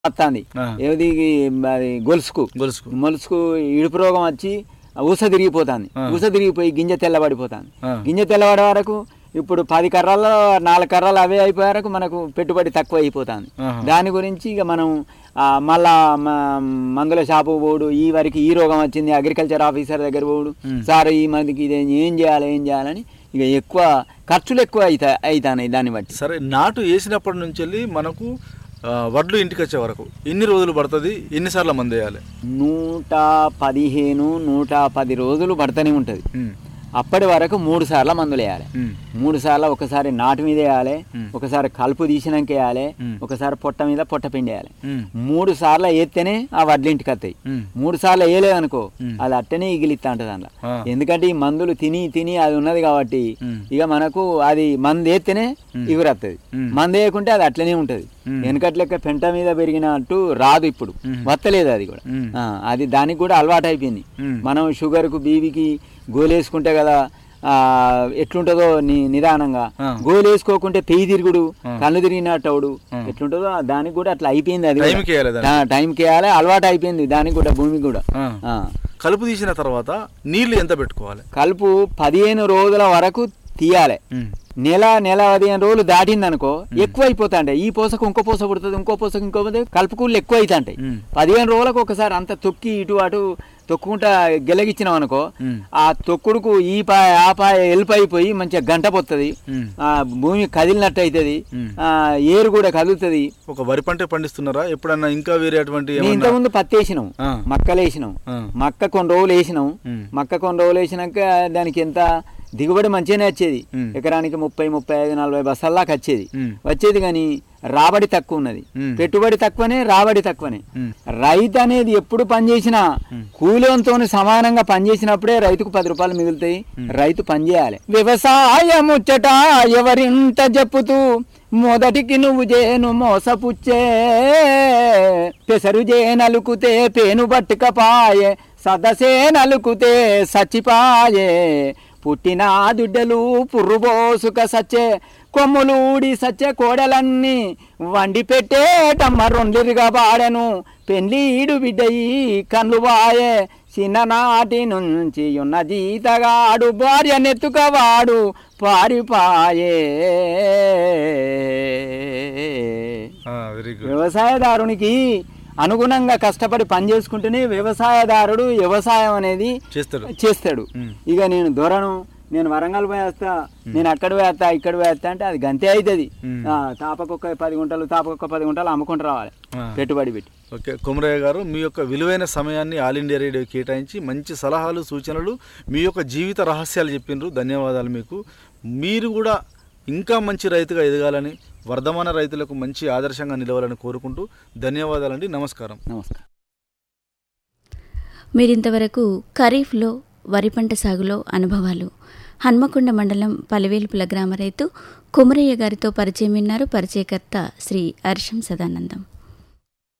వస్తుంది ఆ. ఏది అది గొలుసుకు గొలుసుకు మొలుసుకు ఇడుపు రోగం వచ్చి ఊస తిరిగిపోతుంది ఆ. ఊస తిరిగిపోయి గింజ తెల్లబడిపోతుంది ఆ. గింజ తెల్లబడే వరకు ఇప్పుడు పది కర్రల్లో నాలుగు కర్రలు అవే అయిపోయే వరకు మనకు పెట్టుబడి తక్కువ అయిపోతుంది ఆహా. దాని గురించి ఇక మనం ఆ, మళ్ళా మ- మందుల షాపు పోడు ఈ వరకు ఈ రోగం వచ్చింది అగ్రికల్చర్ ఆఫీసర్ దగ్గర పోడు ఉమ్. సార్ ఈ మందికి ఇది ఏం చేయాలి ఏం చేయాలని ఇక ఎక్కువ ఖర్చులు ఎక్కువ అవుతా అవుతాయి దాన్ని బట్టి సరే నాటు వేసినప్పటి నుంచి వెళ్ళి మనకు ఆ, వడ్లు ఇంటికి వచ్చే వరకు ఎన్ని రోజులు పడుతుంది ఎన్నిసార్లు మందు వేయాలి నూట పదిహేను నూట పది రోజులు పడుతూనే ఉంటుంది ఉమ్, అప్పటి వరకు మూడు సార్లు మందులు వేయాలి ఉమ్, మూడు సార్లు ఒకసారి నాటు మీద వేయాలి మ్. ఒకసారి కలుపు తీసినాక వేయాలి మ్. ఒకసారి పొట్ట మీద పొట్ట పిండి వేయాలి ఉమ్, మూడు సార్లు వేస్తేనే ఆ వడ్లింటికి వస్తాయి ఉమ్, మూడు సార్లు వేయలేదనుకో మ్. అది అట్టనే ఇగిలిస్తా ఉంటుంది అందులో ఆ. ఎందుకంటే ఈ మందులు తిని తిని అది ఉన్నది కాబట్టి మ్. ఇక మనకు అది మందు వేస్తేనే మ్. ఇగురత్తది మ్. మందు వేయకుంటే అది అట్లనే ఉంటుంది మ్. వెనకట్లెక్క పెంట మీద పెరిగినట్టు రాదు ఇప్పుడు మ్. వత్తలేదు అది కూడా మ్. ఆ, అది దానికి కూడా అలవాటు అయిపోయింది మ్. మనం షుగర్కు బీబీకి గోలేసుకుంటే కదా ఆ, ఎట్లుంటుందో ని నిదానంగా ఆ. గోలేసుకోకుంటే పెయ్యి తిరుగుడు ఆ. కళ్ళు తిరిగినట్టవుడు ఆ. ఎట్లుంటుందో ఆ దానికి కూడా అట్లా అయిపోయింది అది కూడా. టైంకి వేయాలి దాన్ని. ఆ, టైంకి వేయాలి అలవాటు అయిపోయింది దానికి కూడా భూమికి కూడా ఆ. ఆ. కలుపు తీసిన తర్వాత నీళ్లు ఎంత పెట్టుకోవాలి కలుపు పదిహేను రోజుల వరకు తీయాలి ఉమ్, నెల నెల పదిహేను రోజులు దాటింది అనుకో ఎక్కువ అయిపోతాంటాయి ఈ పోసకు ఇంకో పోస పుడుతుంది ఇంకో పోసకు ఇంకో పోతే కలుపుకూళ్ళు ఎక్కువ అవుతాంటాయి ఉమ్. పదిహేను రోజులకు ఒకసారి అంత తొక్కి ఇటు అటు తొక్కుకుంటా గెలగిచ్చినాం అనుకో ఉమ్. ఆ తొక్కుడుకు ఈ పాయ ఆ పాయ ఎలుపు అయిపోయి మంచిగా గంట పొత్తది ఉమ్. ఆ భూమి కదిలినట్టు అవుతుంది ఉమ్. ఆ ఏరు కూడా కదులుతుంది ఒక వరి పంట పండిస్తున్నారా ఎప్పుడన్నా ఇంకా వేరే అటువంటి నేను ఏమన్నా ఇంతకుముందు పత్తి వేసినాం ఆ. మక్కలు వేసినాం ఆ. మక్క కొన్ని రోజులు వేసినాం ఉమ్. మక్క కొన్ని రోజులు వేసినాక దానికి ఎంత దిగుబడి మంచిగానే వచ్చేది ఉమ్. ఎకరానికి ముప్పై ముప్పై ఐదు నలభై బస్తాల్లాకి వచ్చేది ఉమ్. వచ్చేది కానీ రాబడి తక్కువ ఉన్నది ఉమ్. పెట్టుబడి తక్కువనే రాబడి తక్కువనే ఉమ్. రైతు అనేది ఎప్పుడు పనిచేసినా ఉమ్. కూలీతో సమానంగా పనిచేసినప్పుడే రైతుకు పది రూపాయలు మిగులుతాయి రైతు పనిచేయాలి వ్యవసాయం ముచ్చట ఎవరింట చెప్పుతూ మొదటికి నువ్వు చేను మోసపుచ్చే పెసరు జే నలుకుతే పేను బట్టుకపాయే సదసే నలుకుతే సచ్చిపాయే పుట్టిన దుడ్డలు పుర్రుబోసుక సచ్చే కొమ్ములూడి సచ్చే కోడలన్నీ వండి పెట్టేటమ్మ రొండిరిగా బాడెను పెళ్ళీడు బిడ్డయి కన్లు బాయే చిన్ననాటి నుంచి ఉన్న జీతగాడు భార్య నెత్తుకవాడు పారిపాయే వెరీ గుడ్ వ్యవసాయదారునికి అనుగుణంగా కష్టపడి పని చేసుకుంటేనే వ్యవసాయదారుడు వ్యవసాయం అనేది చేస్తాడు చేస్తాడు ఉమ్. ఇక నేను దొరను నేను వరంగల్ పోయేస్తా నేను అక్కడ పోయేస్తా ఇక్కడ పోయేస్తా అంటే అది గంతే అవుతుంది ఉమ్. తాపకొక్క పది గుంటలు తాపకొక్క పది గుంటలు అమ్ముకుంటూ రావాలి ఆ. పెట్టుబడి పెట్టి ఓకే కుమరయ్య గారు మీ యొక్క విలువైన సమయాన్ని ఆల్ ఇండియా రేడియో కేటాయించి మంచి సలహాలు సూచనలు మీ యొక్క జీవిత రహస్యాలు చెప్పిండ్రు ధన్యవాదాలు మీకు మీరు కూడా ఇంకా మంచి రైతుగా ఎదగాలని వర్ధమాన రైతులకు మంచి ఆదర్శంగా నిలవాలని కోరుకుంటూ ధన్యవాదాలండి నమస్కారం నమస్కారం మీరింతవరకు ఖరీఫ్లో వరి పంట సాగులో అనుభవాలు హన్మకొండ మండలం పలివేలుపుల గ్రామ రైతు కుమరయ్య గారితో పరిచయం విన్నారు పరిచయకర్త శ్రీ అర్షం సదానందం